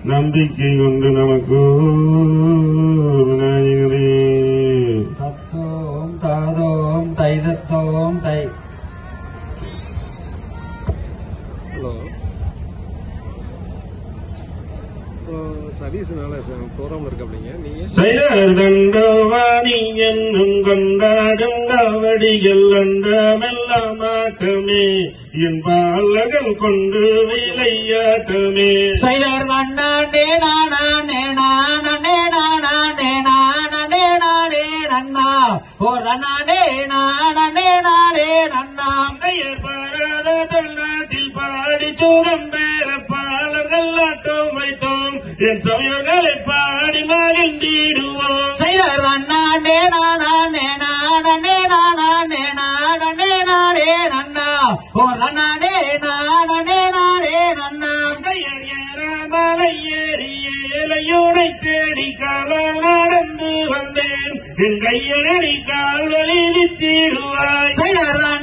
நம்பிக்கை கொண்டு நமக்கு விநாயகரே தத்தோம் தாதோம் தைதத்தோம் தை ஹலோ சதீஷ் மேல ப்ரோக்ராம் இருக்கு அப்படிங்க நீங்க செயலர் தண்டவாணி என்னும் கொண்டாடும் காவடிகள் அண்டமெல்லாம் ஆட்டமே என் பாலகள் கொண்டு விளையாட்டமே சைலர் நன்னே நானே நானே நானே நானே நானே நன்னா ஓர் நன்னே நானே நானே நன்னா பெயர் பாராத தமிழ்நாட்டில் பாடி சூரம் பேர பாலர்கள் ஆட்டம் வைத்தோம் என் சமயங்களை பாடி மகிழ்ந்திடுவோம் சைலர் நன்னே நானே நானே நானே நானே நானே நன்னா ஓர் நன்னே நானே நானே நன்னா பெயர் ஏறாமலை ஏறி ஏலையோனை தேடி காலம் நடந்து வந்தேன் என் கையனடி கால் வலித்திடுவாய் சைலர்